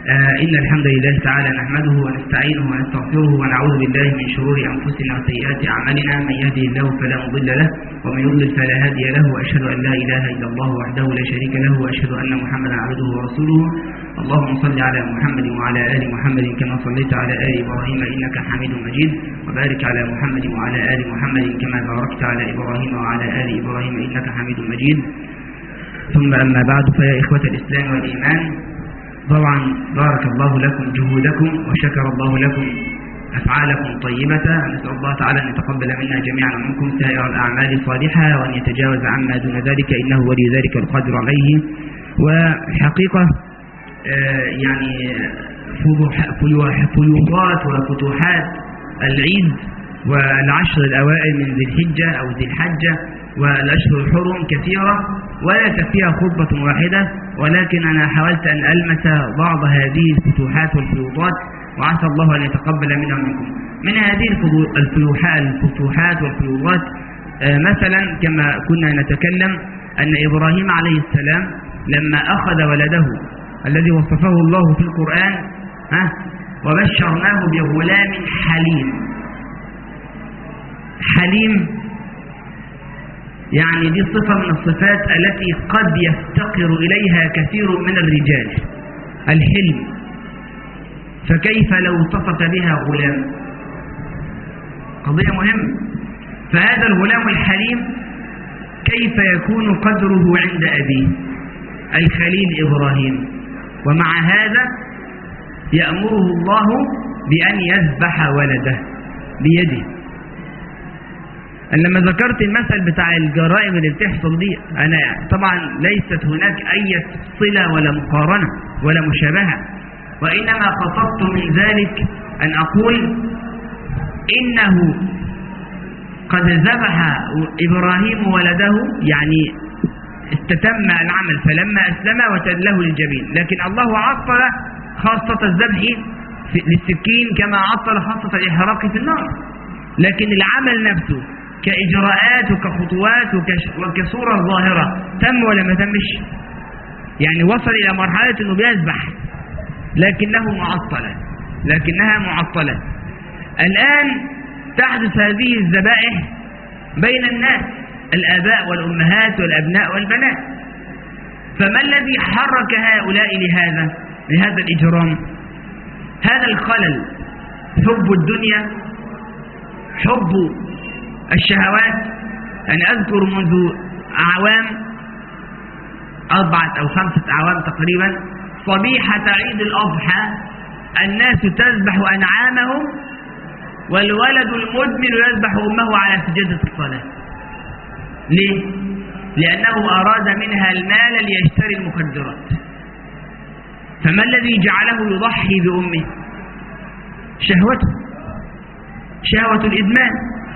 آه إن الحمد لله تعالى نحمده ونستعينه ونستغفره ونعوذ بالله من شرور أنفسنا وسيئات أعمالنا من يهده الله فلا مضل له ومن يضلل فلا هادي له وأشهد أن لا إله إلا الله وحده لا شريك له وأشهد أن محمدا عبده ورسوله اللهم صل على محمد وعلى آل محمد كما صليت على آل إبراهيم إنك حميد مجيد وبارك على محمد وعلى آل محمد كما باركت على إبراهيم وعلى آل إبراهيم إنك حميد مجيد ثم أما بعد فيا إخوة الإسلام والإيمان طبعا بارك الله لكم جهودكم وشكر الله لكم أفعالكم طيبة نسأل الله تعالى أن يتقبل منا جميعا ومنكم سائر الأعمال الصالحة وأن يتجاوز عما دون ذلك إنه ولي ذلك القادر عليه والحقيقة آه يعني فيوضات وفتوحات العيد والعشر الأوائل من ذي الحجة أو ذي الحجة والأشهر الحرم كثيرة ولا تكفيها خطبة واحدة ولكن أنا حاولت أن ألمس بعض هذه الفتوحات والفيوضات وعسى الله أن يتقبل منا ومنكم من هذه الفتوحات والفيوضات مثلا كما كنا نتكلم أن إبراهيم عليه السلام لما أخذ ولده الذي وصفه الله في القرآن وبشرناه بغلام حليم حليم يعني دي صفة من الصفات التي قد يفتقر إليها كثير من الرجال الحلم فكيف لو اتصف بها غلام قضية مهمة فهذا الغلام الحليم كيف يكون قدره عند أبيه الخليل إبراهيم ومع هذا يأمره الله بأن يذبح ولده بيده لما ذكرت المثل بتاع الجرائم اللي بتحصل دي أنا طبعا ليست هناك أي صلة ولا مقارنة ولا مشابهة وإنما قصدت من ذلك أن أقول إنه قد ذبح إبراهيم ولده يعني استتم العمل فلما أسلم وتله للجبين لكن الله عطل خاصة الذبح للسكين كما عطل خاصة الإحراق في النار لكن العمل نفسه كإجراءات وكخطوات وكصورة ظاهرة تم ولا ما تمش يعني وصل إلى مرحلة أنه بيذبح لكنه معطلة لكنها معطلة الآن تحدث هذه الذبائح بين الناس الآباء والأمهات والأبناء والبنات فما الذي حرك هؤلاء لهذا لهذا الإجرام هذا الخلل حب الدنيا حب الشهوات أنا أذكر منذ أعوام أربعة أو خمسة أعوام تقريبا صبيحة عيد الأضحى الناس تذبح أنعامهم والولد المدمن يذبح أمه على سجادة الصلاة ليه؟ لأنه أراد منها المال ليشتري المخدرات فما الذي جعله يضحي بأمه شهوته شهوة الإدمان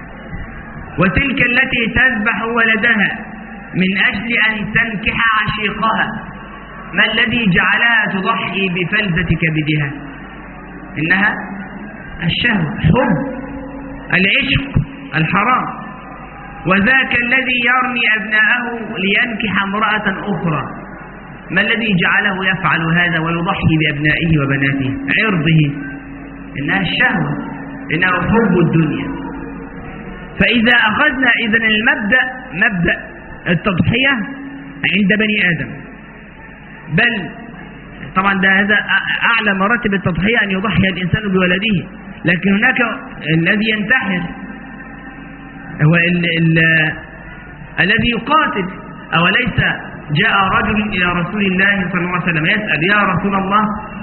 وتلك التي تذبح ولدها من أجل أن تنكح عشيقها ما الذي جعلها تضحي بفلذة كبدها إنها الشهوة حب العشق الحرام وذاك الذي يرمي أبناءه لينكح امرأة أخرى ما الذي جعله يفعل هذا ويضحي بأبنائه وبناته عرضه إنها الشهوة إنه حب الدنيا فإذا أخذنا إذن المبدأ مبدأ التضحية عند بني آدم بل طبعا ده هذا أعلى مراتب التضحية أن يضحي الإنسان بولده لكن هناك الذي ينتحر هو ال ال الذي يقاتل أوليس جاء رجل إلى رسول الله صلى الله عليه وسلم يسأل يا رسول الله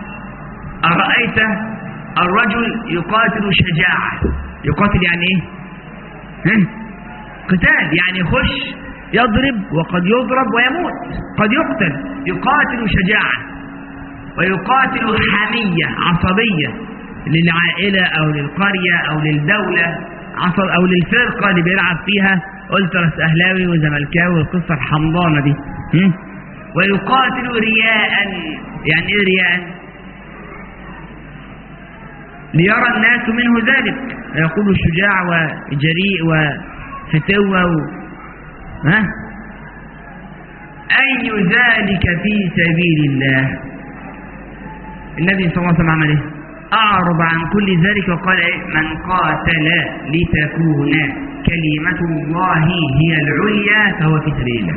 أرأيت الرجل يقاتل شجاعة يقاتل يعني إيه قتال يعني يخش يضرب وقد يضرب ويموت قد يقتل يقاتل شجاعة ويقاتل حمية عصبية للعائلة أو للقرية أو للدولة عصب أو للفرقة اللي بيلعب فيها ألترس أهلاوي وزملكاوي والقصة الحمضانة دي ويقاتل رياء يعني إيه رياء ليرى الناس منه ذلك يقول شجاع وجريء وفتوة و... ها أي ذلك في سبيل الله النبي صلى الله عليه وسلم عمل ايه أعرض عن كل ذلك وقال ايه من قاتل لتكون كلمة الله هي العليا فهو في سبيل الله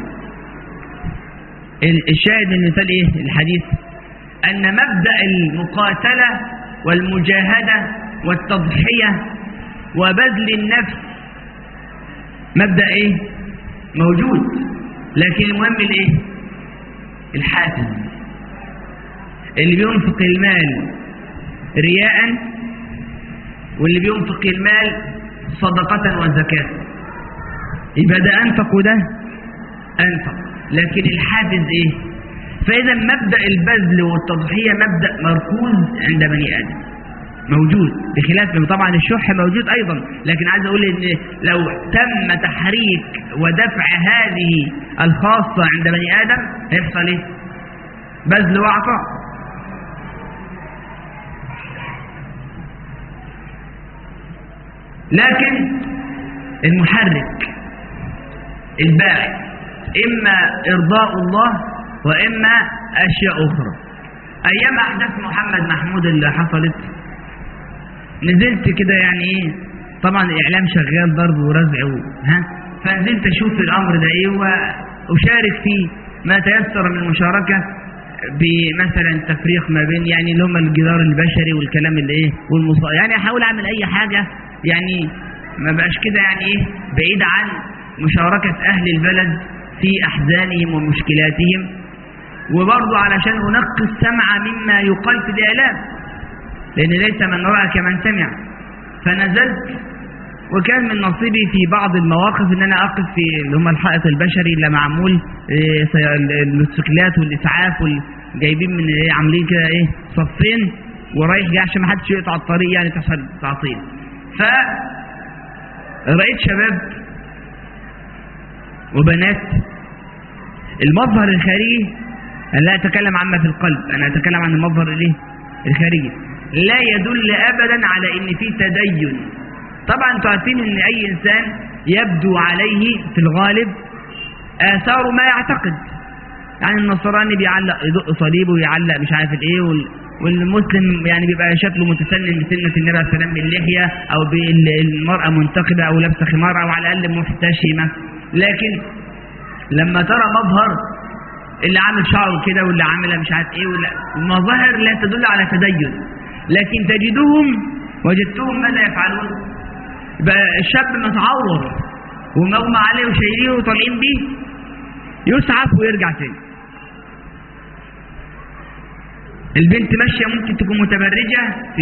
الشاهد من مثال ايه الحديث أن مبدأ المقاتلة والمجاهدة والتضحية وبذل النفس مبدأ ايه موجود لكن المهم الايه الحافز اللي بينفق المال رياء واللي بينفق المال صدقة وزكاة يبقى ده أنفق وده أنفق لكن الحافز إيه فإذا مبدأ البذل والتضحية مبدأ مركوز عند بني آدم موجود بخلاف طبعا الشح موجود أيضا لكن عايز أقول إن لو تم تحريك ودفع هذه الخاصة عند بني آدم هيحصل إيه بذل وعطاء لكن المحرك الباعث إما إرضاء الله وإما أشياء أخرى أيام أحداث محمد محمود اللي حصلت نزلت كده يعني إيه طبعا الإعلام شغال ضرب ورزع و... ها فنزلت أشوف الأمر ده إيه وأشارك فيه ما تيسر من المشاركة بمثلا تفريق ما بين يعني اللي هم الجدار البشري والكلام اللي ايه والمصا يعني احاول اعمل اي حاجه يعني ما بقاش كده يعني ايه بعيد عن مشاركة أهل البلد في أحزانهم ومشكلاتهم وبرضه علشان أنقي السمع مما يقال في الإعلام لأن ليس من رأى كمن سمع فنزلت وكان من نصيبي في بعض المواقف ان انا اقف في اللي هم الحائط البشري اللي معمول الموتوسيكلات والاسعاف جايبين من ايه عاملين كده ايه صفين ورايح جاي عشان ما حدش يقطع الطريق يعني تحصل تعطيل فرأيت شباب وبنات المظهر الخارجي أنا لا أتكلم عما في القلب أنا أتكلم عن المظهر الايه الخارجي لا يدل أبدا على إن في تدين طبعا انتوا عارفين إن أي إنسان يبدو عليه في الغالب آثار ما يعتقد يعني النصراني بيعلق يدق صليبه ويعلق مش عارف الايه وال... والمسلم يعني بيبقى شكله متسنن بسنة النبي عليه السلام باللحية أو بالمرأة منتقبة أو لابسة خمار أو على الأقل محتشمة لكن لما ترى مظهر اللي عامل شعره كده واللي عاملها مش عارف ايه ولا المظاهر لا تدل على تدين لكن تجدهم وجدتهم ماذا يفعلون يبقى الشاب متعور ومغمى عليه وشايلينه وطالعين بيه يسعف ويرجع تاني البنت ماشية ممكن تكون متبرجة في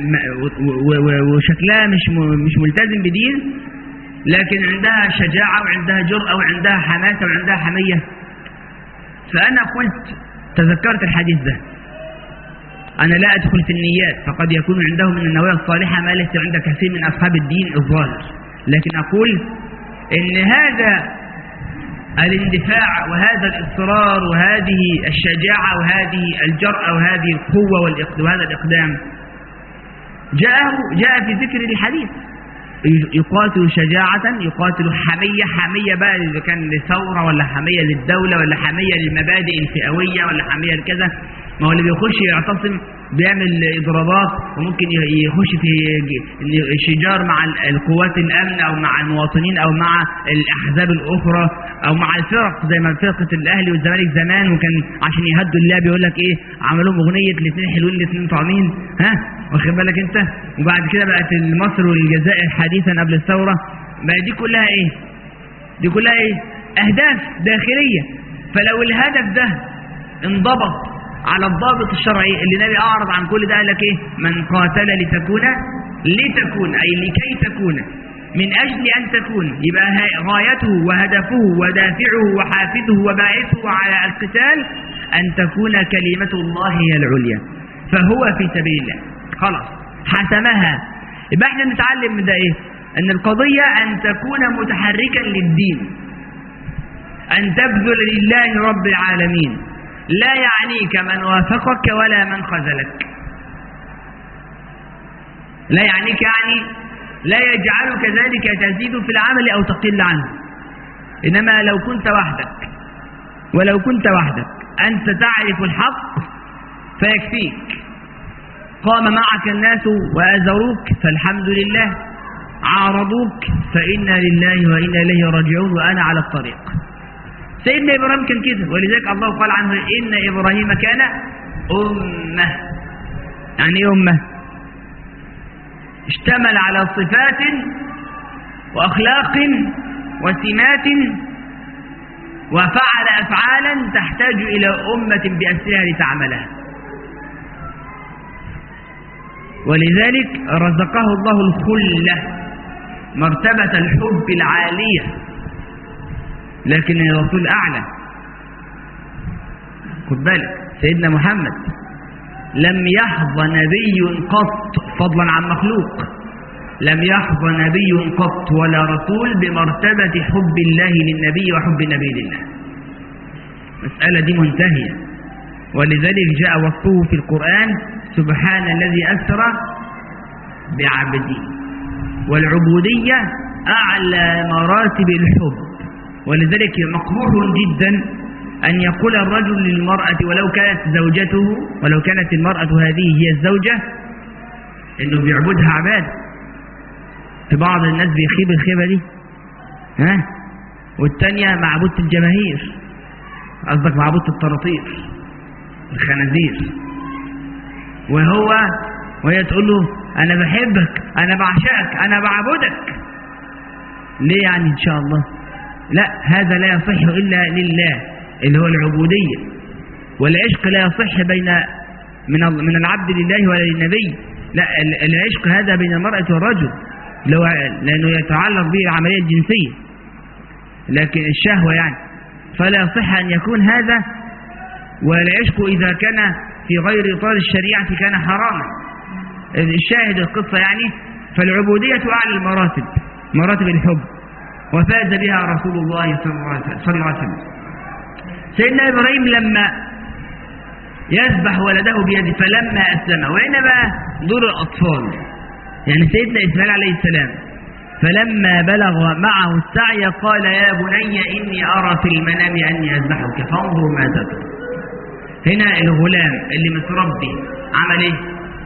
وشكلها مش مش ملتزم بدين لكن عندها شجاعة وعندها جرأة وعندها حماسة وعندها حمية فأنا قلت تذكرت الحديث ده أنا لا أدخل في النيات فقد يكون عندهم من النوايا الصالحة ما ليس عند كثير من أصحاب الدين الظاهر لكن أقول إن هذا الاندفاع وهذا الإصرار وهذه الشجاعة وهذه الجرأة وهذه القوة وهذا الإقدام جاء جاء في ذكر الحديث يقاتل شجاعة يقاتل حمية حمية بقى إذا كان لثورة ولا حمية للدولة ولا حمية للمبادئ الفئوية ولا حمية لكذا ما هو اللي بيخش يعتصم بيعمل إضرابات وممكن يخش في شجار مع القوات الأمن أو مع المواطنين أو مع الأحزاب الأخرى أو مع الفرق زي ما فرقة الأهلي والزمالك زمان وكان عشان يهدوا اللعب يقول لك إيه عملوا أغنية الاثنين حلوين الاثنين طعمين ها واخد بالك أنت وبعد كده بقت مصر والجزائر حديثا قبل الثورة بقى دي كلها إيه دي كلها إيه أهداف داخلية فلو الهدف ده انضبط على الضابط الشرعي اللي النبي أعرض عن كل ده قال لك إيه من قاتل لتكون لتكون أي لكي تكون من أجل أن تكون يبقى غايته وهدفه ودافعه وحافظه وباعثه على القتال أن تكون كلمة الله هي العليا فهو في سبيل الله خلاص حسمها يبقى احنا نتعلم من ده ايه ان القضية ان تكون متحركا للدين ان تبذل لله رب العالمين لا يعنيك من وافقك ولا من خذلك لا يعنيك يعني لا يجعلك ذلك تزيد في العمل أو تقل عنه إنما لو كنت وحدك ولو كنت وحدك أنت تعرف الحق فيكفيك قام معك الناس وآزروك فالحمد لله عارضوك فإنا لله وإنا إليه راجعون وأنا على الطريق سيدنا إبراهيم كان كده ولذلك الله قال عنه إن إبراهيم كان أمة يعني إيه أمة اشتمل على صفات وأخلاق وسمات وفعل أفعالا تحتاج إلى أمة بأسرها لتعملها ولذلك رزقه الله الخلة مرتبة الحب العالية لكن الرسول أعلى خد بالك سيدنا محمد لم يحظى نبي قط فضلا عن مخلوق لم يحظى نبي قط ولا رسول بمرتبة حب الله للنبي وحب النبي لله المسألة دي منتهية ولذلك جاء وصفه في القرآن سبحان الذي أسرى بعبده والعبودية أعلى مراتب الحب ولذلك مقبول جدا أن يقول الرجل للمرأة ولو كانت زوجته ولو كانت المرأة هذه هي الزوجة إنه بيعبدها عباد في بعض الناس بيخيب الخيبة دي ها والتانية معبودة الجماهير قصدك معبودة الطراطير الخنازير وهو وهي تقول له أنا بحبك أنا بعشقك أنا بعبدك ليه يعني إن شاء الله لا هذا لا يصح إلا لله اللي هو العبودية والعشق لا يصح بين من من العبد لله ولا للنبي لا العشق هذا بين المرأة والرجل لو لأنه يتعلق به العملية الجنسية لكن الشهوة يعني فلا يصح أن يكون هذا والعشق إذا كان في غير إطار الشريعة كان حراما الشاهد القصة يعني فالعبودية أعلى المراتب مراتب الحب وفاز بها رسول الله صلى الله عليه وسلم سيدنا إبراهيم لما يذبح ولده بيده فلما أسلم وين بقى دور الأطفال يعني سيدنا إسماعيل عليه السلام فلما بلغ معه السعي قال يا بني إني أرى في المنام أني أذبحك فانظر ماذا ترى هنا الغلام اللي متربي عمل ايه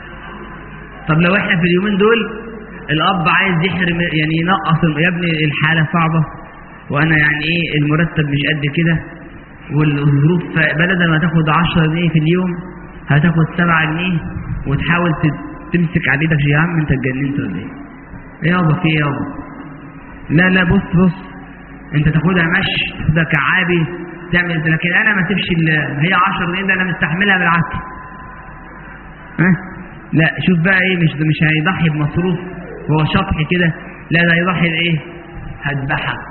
طب لو احنا في اليومين دول الاب عايز يحرم يعني ينقص يا ابني الحاله صعبه وانا يعني ايه المرتب مش قد كده والظروف بدل ما تاخد 10 جنيه في اليوم هتاخد 7 جنيه وتحاول تمسك على ايدك يا عم انت اتجننت ولا ايه؟ ايه يابا في ايه يابا؟ لا لا بص بص انت تاخدها مشي تاخدها كعابي تعمل لكن انا ما اسيبش هي 10 جنيه ده انا مستحملها بالعافيه ها لا شوف بقى ايه مش مش هيضحي بمصروف هو شطح كده لا ده هيضحي بايه هذبحك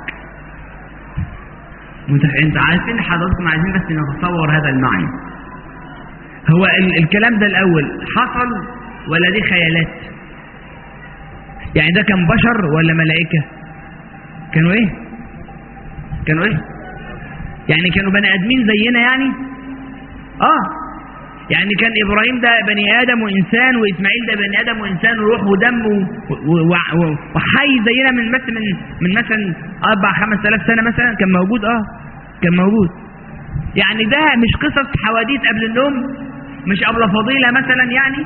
انت عارفين حضراتكم عايزين بس نتصور هذا المعنى هو ال الكلام ده الاول حصل ولا دي خيالات يعني ده كان بشر ولا ملائكه كانوا ايه كانوا ايه يعني كانوا بني ادمين زينا يعني اه يعني كان ابراهيم ده بني ادم وانسان واسماعيل ده بني ادم وانسان وروح ودم وحي زينا من مثلا من من مثلا اربع خمس الاف سنه مثلا كان موجود اه كان موجود يعني ده مش قصص حواديت قبل النوم مش قبل فضيله مثلا يعني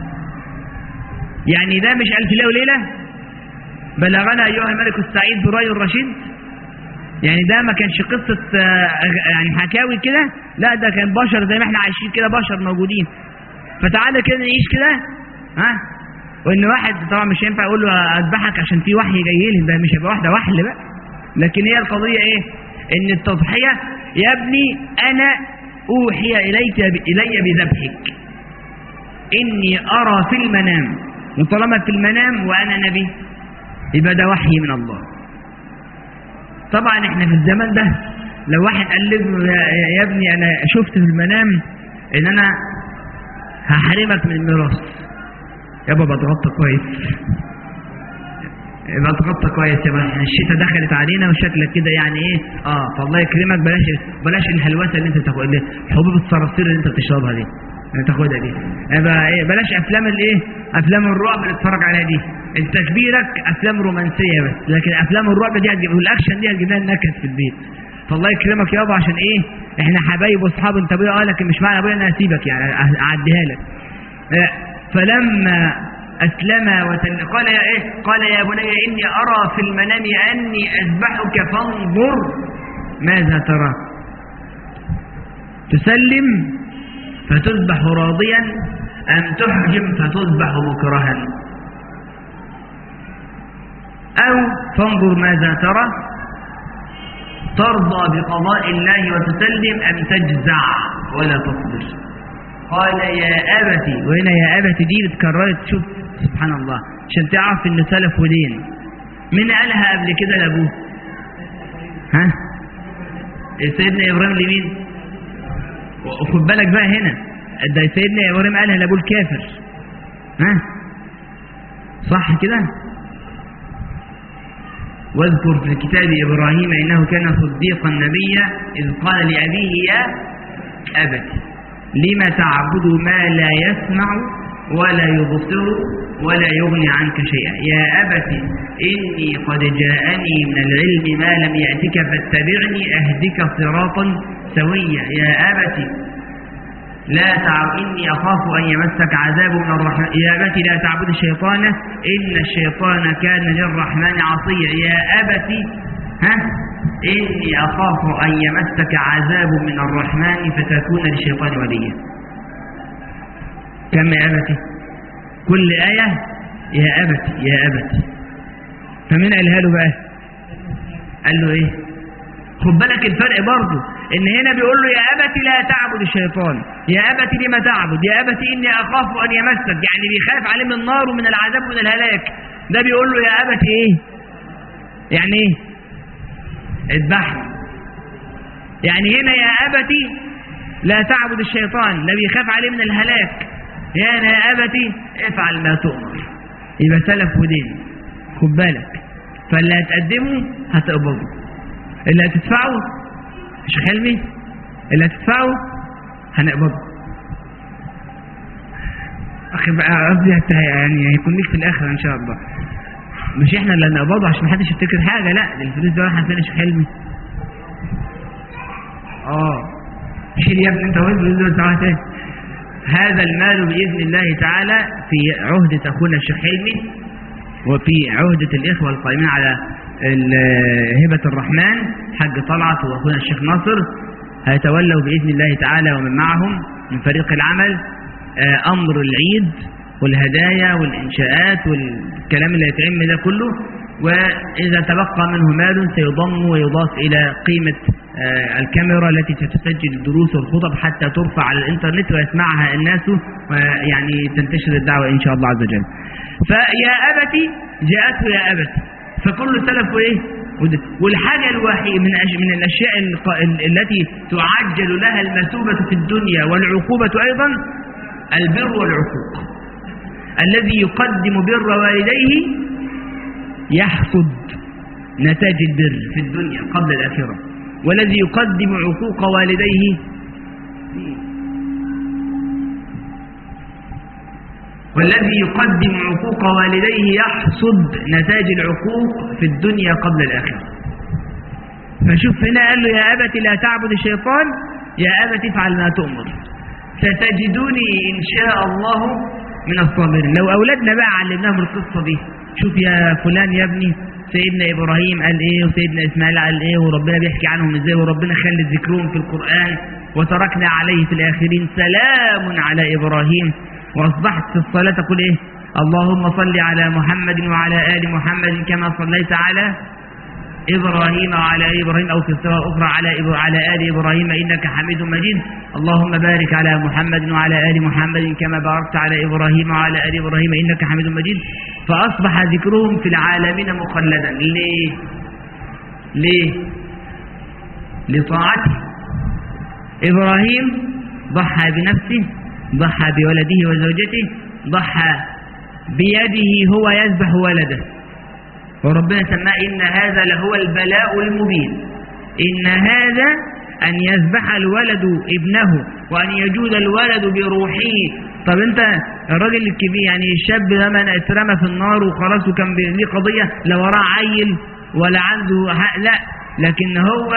يعني ده مش الف ليله وليله بلغنا ايها الملك السعيد براي الرشيد يعني ده ما كانش قصة يعني حكاوي كده لا ده كان بشر زي ما احنا عايشين كده بشر موجودين فتعالى كده نعيش كده ها وان واحد طبعا مش هينفع يقول له اذبحك عشان في وحي جاي لي ده مش هيبقى واحده وحل بقى لكن هي القضيه ايه ان التضحيه يا ابني انا اوحي اليك الي بذبحك اني ارى في المنام وطالما في المنام وانا نبي يبقى ده وحي من الله طبعا احنا في الزمن ده لو واحد قال له يا ابني انا شفت في المنام ان انا هحرمك من الميراث يابا بتغطى كويس يبقى تغطى كويس يبقى احنا الشتاء دخلت علينا وشكلك كده يعني ايه اه فالله يكرمك بلاش بلاش الهلوسه اللي انت بتاخدها حبوب الصراصير اللي انت بتشربها دي اللي تاخدها دي يبقى ايه بلاش افلام الايه افلام الرعب اللي تتفرج عليها دي انت كبيرك افلام رومانسيه بس لكن افلام الرعب دي هتجيب والاكشن دي هتجيب لنا نكد في البيت فالله يكرمك يابا عشان ايه احنا حبايب واصحاب انت ابويا اه لكن مش معنى ابويا انا هسيبك يعني اعديها لك اه فلما أسلم وتل... قال يا إيه قال يا بني إني أرى في المنام أني أذبحك فانظر ماذا ترى تسلم فتذبح راضيا أم تحجم فتذبح مكرها أو فانظر ماذا ترى ترضى بقضاء الله وتسلم أم تجزع ولا تصبر قال يا أبتي وهنا يا أبتي دي اتكررت شوف سبحان الله عشان تعرف إنه سلف ودين مين قالها قبل كده لأبوه ها سيدنا إبراهيم لمين وخد بالك بقى هنا ده سيدنا إبراهيم قالها لأبوه الكافر ها صح كده واذكر في كتاب إبراهيم إنه كان صديقا نبيا إذ قال لأبيه يا أبت لم تعبد ما لا يسمع ولا يبصر ولا يغني عنك شيئا يا أبت إني قد جاءني من العلم ما لم يأتك فاتبعني أهدك صراطا سويا يا أبت لا تعب إني أخاف أن يمسك عذاب من الرحمن يا أبت لا تعبد الشيطان إن الشيطان كان للرحمن عصيا يا أبت ها إني أخاف أن يمسك عذاب من الرحمن فتكون للشيطان وليا كم يا أبت كل آية يا أبت يا أبت فمن قالها له بقى قال له إيه خد بالك الفرق برضه ان هنا بيقول له يا ابت لا تعبد الشيطان يا ابت لما تعبد يا ابت اني اخاف ان يمسك يعني بيخاف عليه من النار ومن العذاب ومن الهلاك ده بيقول له يا ابت ايه يعني ايه اذبحني يعني هنا يا ابتي لا تعبد الشيطان ده بيخاف عليه من الهلاك يا يا ابتي افعل ما تؤمر يبقى سلف ودين خد بالك فاللي هتقدمه هتقبضه اللي هتدفعه مش حلمي اللي هتدفعه هنقبضه اخي بقى قصدي هت- يعني هيكون ليك في الاخر ان شاء الله مش احنا اللي هنقبضه عشان محدش يفتكر حاجه لا دي الفلوس دي رايحه فين يا شيخ حلمي اه شيل يا ابني انت وين الفلوس دي بتاعها ايه هذا المال باذن الله تعالى في عهده اخونا الشيخ حلمي وفي عهدة الإخوة القائمين على ال- هبة الرحمن حج طلعت وأخونا الشيخ ناصر هيتولوا بإذن الله تعالى ومن معهم من فريق العمل آه، أمر العيد والهدايا والإنشاءات والكلام اللي هيتعمل ده كله وإذا تبقى منه مال سيضم ويضاف إلى قيمة آه، الكاميرا التي ستسجل الدروس والخطب حتى ترفع على الإنترنت ويسمعها الناس ويعني تنتشر الدعوة إن شاء الله عز وجل فيا أبتي جاءته يا أبتي فكل سلف إيه ود- والحاجة الوحيدة من, أش... من الأشياء الق- ال- التي تعجل لها المثوبة في الدنيا والعقوبة أيضا البر والعقوق الذي يقدم بر والديه يحصد نتاج البر في الدنيا قبل الآخرة والذي يقدم عقوق والديه والذي يقدم عقوق والديه يحصد نتاج العقوق في الدنيا قبل الآخرة فشوف هنا قال له يا أبت لا تعبد الشيطان يا أبت افعل ما تؤمر ستجدوني إن شاء الله من الصابرين لو أولادنا بقى علمناهم القصة دي شوف يا فلان يا ابني سيدنا إبراهيم قال إيه وسيدنا إسماعيل قال إيه وربنا بيحكي عنهم إزاي وربنا خلت ذكرهم في القرآن وتركنا عليه في الآخرين سلام على إبراهيم وأصبحت في الصلاة تقول إيه اللهم صل على محمد وعلى آل محمد كما صليت على إبراهيم وعلى آل إبراهيم أو في الصلاة أخرى على إب- على آل إبراهيم إنك حميد مجيد اللهم بارك على محمد وعلى آل محمد كما باركت على إبراهيم وعلى آل إبراهيم إنك حميد مجيد فأصبح ذكرهم في العالمين مخلدا ليه؟ ليه؟ لطاعته إبراهيم ضحى بنفسه ضحى بولده وزوجته ضحى بيده هو يذبح ولده وربنا سماه إن هذا لهو البلاء المبين إن هذا أن يذبح الولد ابنه وأن يجود الولد بروحه طب أنت الراجل الكبير يعني الشاب لما اترمى في النار وخلاص وكان بي- ليه قضية لا وراه عيل ولا عنده حق لا لكن هو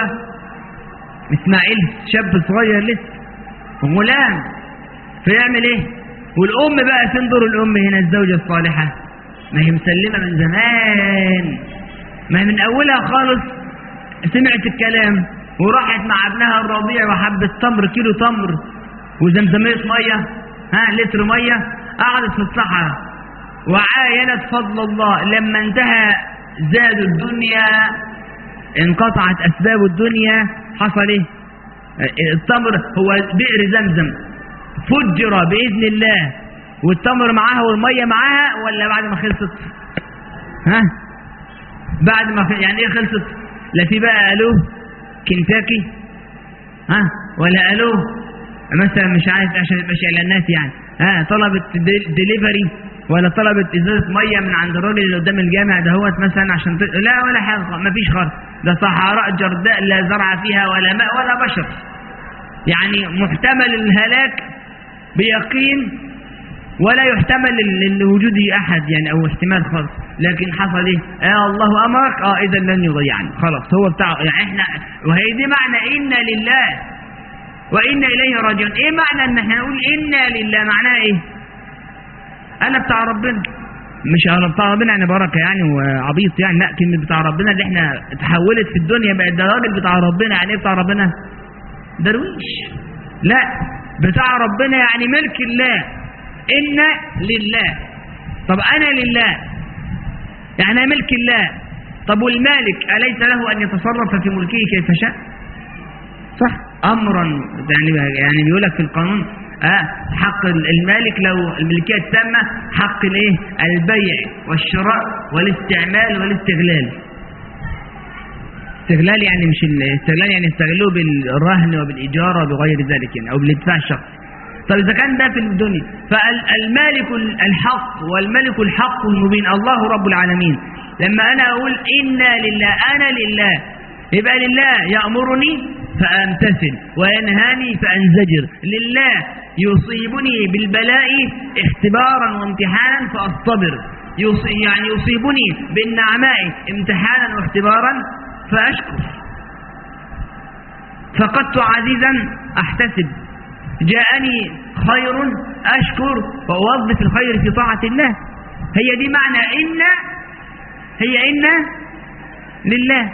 إسماعيل شاب صغير لسه غلام فيعمل إيه؟ والأم بقى فين دور الأم هنا الزوجة الصالحة ما هي مسلمة من زمان ما هي من أولها خالص سمعت الكلام وراحت مع ابنها الرضيع وحبة تمر كيلو تمر وزمزمية مية ها لتر مية قعدت في الصحراء وعاينت فضل الله لما انتهى زاد الدنيا انقطعت أسباب الدنيا حصل ايه التمر هو بئر زمزم فجر بإذن الله والتمر معاها والمية معاها ولا بعد ما خلصت ها بعد ما خلصت يعني ايه خلصت لا في بقى قالوه كنتاكي ها ولا قالوه مثلا مش عارف عشان يبقى اعلانات يعني ها طلبت ديليفري ولا طلبت ازازه ميه من عند الراجل اللي قدام الجامع دهوت مثلا عشان ت... لا ولا حاجه ما فيش خالص ده صحراء جرداء لا زرع فيها ولا ماء ولا بشر يعني محتمل الهلاك بيقين ولا يحتمل لوجود احد يعني او احتمال خالص لكن حصل ايه اه الله امرك اه اذا لن يضيعني خلاص هو بتاع يعني احنا وهي دي معنى انا لله وانا اليه راجعون ايه معنى ان احنا نقول انا لله معناها ايه انا بتاع ربنا مش انا بتاع ربنا يعني بركه يعني وعبيط يعني لا كلمه بتاع ربنا اللي احنا اتحولت في الدنيا بقت ده راجل بتاع ربنا يعني ايه بتاع ربنا درويش لا بتاع ربنا يعني ملك الله إن لله طب أنا لله يعني ملك الله طب والمالك أليس له أن يتصرف في ملكه كيف شاء صح أمرا يعني يعني بيقول لك في القانون آه حق المالك لو الملكية التامة حق الايه البيع والشراء والاستعمال والاستغلال استغلال يعني مش الاستغلال يعني يستغلوه بالرهن وبالإجارة وبغير ذلك يعني أو بالادفاع الشخصي طب إذا كان ده في الدنيا فالمالك الحق والملك الحق المبين الله رب العالمين لما أنا أقول إنا لله أنا لله يبقى لله يأمرني فأمتثل وينهاني فأنزجر لله يصيبني بالبلاء اختبارا وامتحانا فأصطبر يعني يصيبني بالنعماء امتحانا واختبارا فأشكر فقدت عزيزا أحتسب جاءني خير أشكر وأوظف الخير في طاعة الله هي دي معنى إن هي إن لله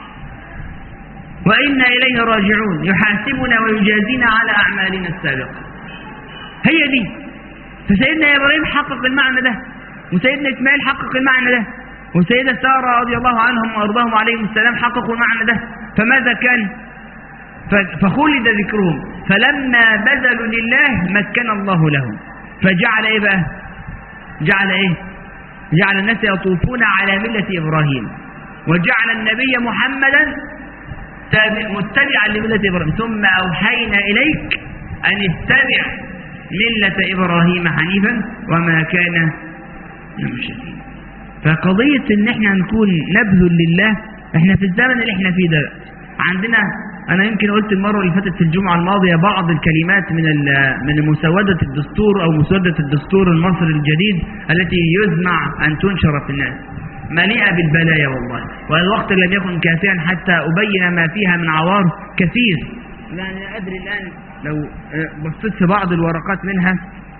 وإنا إليه راجعون يحاسبنا ويجازينا على أعمالنا السابقة هي دي فسيدنا إبراهيم حقق المعنى ده وسيدنا إسماعيل حقق المعنى ده وسيدة سارة رضي الله عنهم وأرضاهم عليهم السلام حققوا المعنى ده فماذا كان فخلد ذكرهم فلما بذلوا لله مكن الله لهم فجعل ايه بقى جعل ايه جعل الناس يطوفون على ملة إبراهيم وجعل النبي محمدا متبعا لملة إبراهيم ثم أوحينا إليك أن اتبع ملة إبراهيم حنيفا وما كان المشركين فقضية ان احنا نكون نبذل لله احنا في الزمن اللي احنا فيه ده عندنا انا يمكن قلت المرة اللي فاتت في الجمعة الماضية بعض الكلمات من من مسودة الدستور او مسودة الدستور المصري الجديد التي يزمع ان تنشر في الناس مليئة بالبلايا والله والوقت لم يكن كافيا حتى أبين ما فيها من عوار كثير يعني أدري الآن لو بصيت في بعض الورقات منها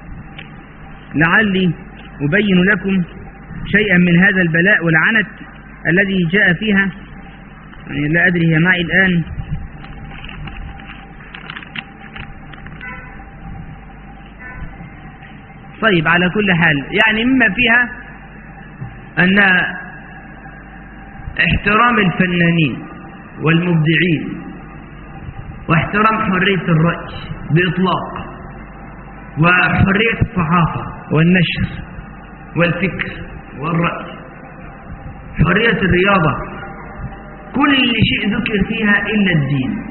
لعلي أبين لكم شيئا من هذا البلاء والعنت الذي جاء فيها يعني لا أدري هي معي الآن طيب على كل حال يعني مما فيها أن احترام الفنانين والمبدعين واحترام حرية الرأي بإطلاق وحرية الصحافة والنشر والفكر والرأي حرية الرياضة كل شيء ذكر فيها إلا الدين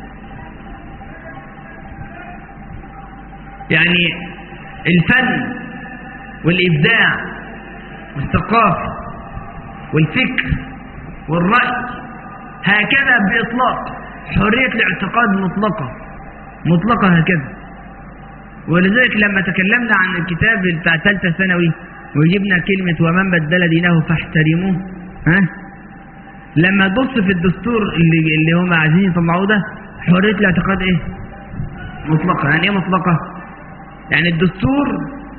يعني الفن والإبداع والثقافة والفكر والرأي هكذا بإطلاق حرية الاعتقاد مطلقة مطلقة هكذا ولذلك لما تكلمنا عن الكتاب بتاع ثالثة ثانوي وجبنا كلمة ومن بدل دينه فاحترموه ها لما تبص في الدستور اللي اللي هم عايزين يطلعوه ده حرية الاعتقاد ايه مطلقة يعني ايه مطلقة يعني الدستور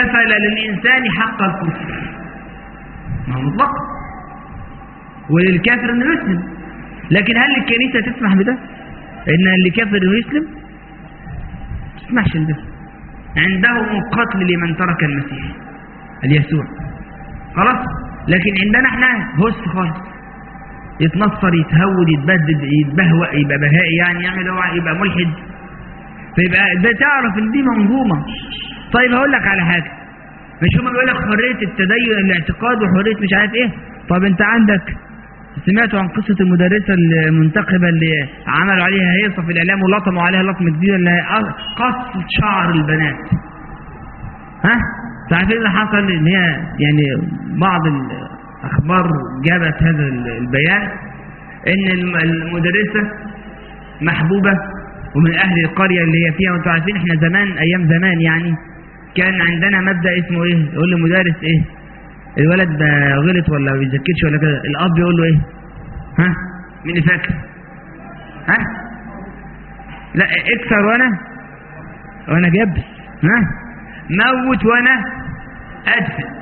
كفل للإنسان حق الكفر ما هو مطلق وللكافر انه يسلم لكن هل الكنيسة تسمح بده ان اللي كافر انه يسلم ما تسمحش بده عندهم القتل لمن ترك المسيح اليسوع خلاص لكن عندنا احنا هس خالص يتنصر يتهود يتبدد يتبهوأ يبقى بهائي يعني يعمل هو يبقى ملحد فيبقى ده تعرف ان دي منظومه طيب هقول لك على حاجه مش هما بيقول لك حريه التدين الاعتقاد وحريه مش عارف ايه طب انت عندك سمعتوا عن قصة المدرسة المنتخبة اللي عملوا عليها هيصة في الإعلام ولطموا عليها لطمة جديدة اللي هي قص شعر البنات ها؟ تعرفين اللي حصل إن هي يعني بعض الأخبار جابت هذا البيان إن المدرسة محبوبة ومن أهل القرية اللي هي فيها وانتوا عارفين احنا زمان أيام زمان يعني كان عندنا مبدأ اسمه ايه يقول للمدرس ايه الولد ده غلط ولا ما بيذاكرش ولا كده الاب يقول له ايه ها مين اللي فاكر ها لا اكسر وانا وانا جبس ها موت وانا ادفن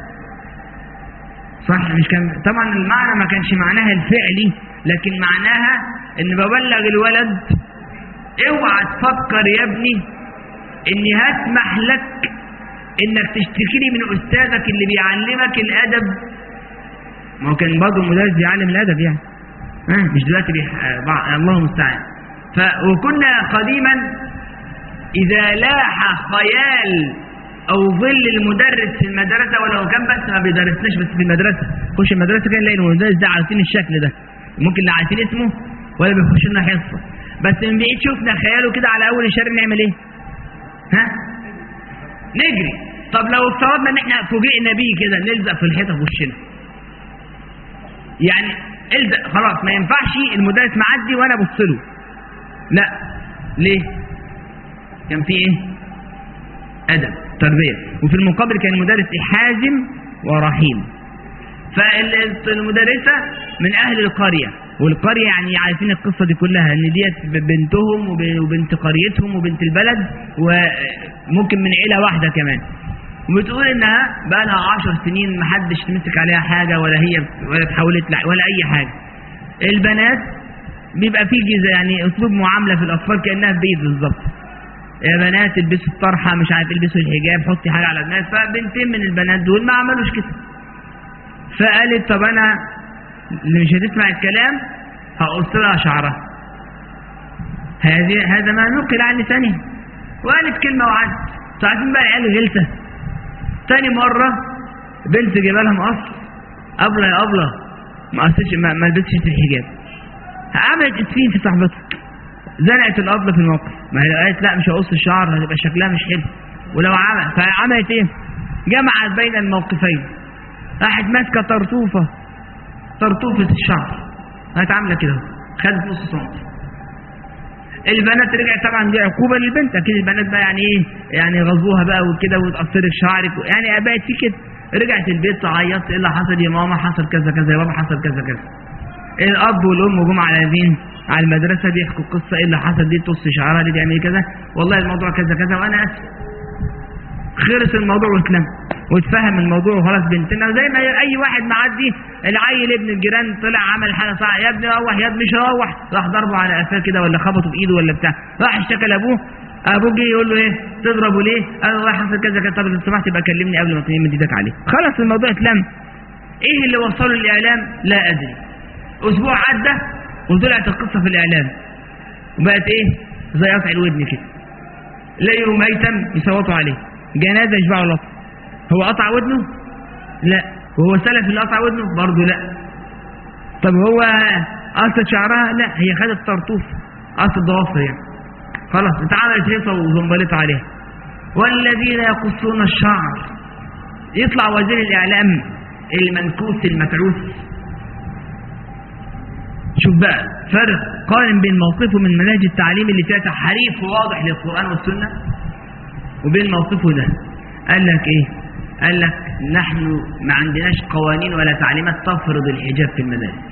صح مش كان طبعا المعنى ما كانش معناها الفعلي لكن معناها ان ببلغ الولد اوعى تفكر يا ابني اني هسمح لك انك تشتكي لي من استاذك اللي بيعلمك الادب ما هو كان برضه المدرس بيعلم الادب يعني ها مش دلوقتي بيح... الله المستعان ف... وكنا قديما اذا لاح خيال او ظل المدرس في المدرسه ولو كان بس ما بيدرسناش بس في المدرسه خش المدرسه كان نلاقي المدرس ده عارفين الشكل ده ممكن لا عارفين اسمه ولا بيخش لنا حصه بس من بعيد شفنا خياله كده على اول الشارع نعمل ايه ها نجري طب لو افترضنا ان احنا فوجئنا بيه كده نلزق في الحيطه في وشنا يعني الزق خلاص ما ينفعش المدرس معدي وانا ابص له لا ليه كان في ايه ادب تربيه وفي المقابل كان المدرس حازم ورحيم فالمدرسه من اهل القريه والقريه يعني عارفين القصه دي كلها ان ديت بنتهم وبنت قريتهم وبنت البلد وممكن من عيله واحده كمان وبتقول انها بقى لها 10 سنين ما حدش تمسك عليها حاجه ولا هي ولا تحاولت ولا اي حاجه البنات بيبقى في جزء يعني اسلوب معامله في الاطفال كانها في بيت بالظبط يا بنات البسوا الطرحه مش عارف البسوا الحجاب حطي حاجه على دماغك فبنتين من البنات دول ما عملوش كده فقالت طب انا اللي مش هتسمع الكلام هقص لها شعرها هذه هذا ما نقل عن لسانه وقالت كلمه وعدت عارفين بقى العيال غلسه تاني مرة بنت جايبه لها مقص أبلة يا أبلة ما قصتش ما, ما لبستش الحجاب عملت اسفين في صاحبتها زنقت الأبلة في الموقف ما هي قالت لا مش هقص الشعر هتبقى شكلها مش حلو ولو عمل فعملت ايه؟ جمعت بين الموقفين راحت ماسكة طرطوفة طرطوفة الشعر كانت عاملة كده خدت نص سنتي البنات رجعت طبعا دي عقوبه للبنت اكيد البنات بقى يعني ايه يعني غزوها بقى وكده وتقصرك شعرك يعني بقت في كده رجعت البيت تعيط ايه اللي حصل يا ماما حصل كذا كذا يا بابا حصل كذا كذا الاب والام جم على مين على المدرسه بيحكوا القصه ايه اللي حصل دي تقص شعرها دي تعمل كذا والله الموضوع كذا كذا وانا اسف خلص الموضوع واتلم واتفهم الموضوع وخلاص بنتنا زي ما اي واحد معدي العيل ابن الجيران طلع عمل حاجه صح يا ابني روح يا ابني مش روح راح ضربه على قفاه كده ولا خبطه بايده ولا بتاع راح اشتكى لابوه ابوه جه يقول له ايه تضربه ليه قال والله حصل كذا كذا طب لو سمحت يبقى كلمني قبل ما تمد ايدك عليه خلاص الموضوع اتلم ايه اللي وصله الاعلام لا ادري اسبوع عدى وطلعت القصه في الاعلام وبقت ايه زي قطع الودن كده لقيوا ميتا يصوتوا عليه جنازه يشبعوا لطف هو قطع ودنه لا وهو سلف اللي قطع ودنه برضه لا طب هو قصت شعرها لا هي خدت طرطوف قصت ضوافر يعني خلاص اتعملت هيصه وزنبلت عليها والذين يقصون الشعر يطلع وزير الاعلام المنكوس المتعوس شوف بقى فرق قارن بين موقفه من منهج التعليم اللي فيها تحريف واضح للقران والسنه وبين موقفه ده قال لك ايه قال لك نحن ما عندناش قوانين ولا تعليمات تفرض الحجاب في المدارس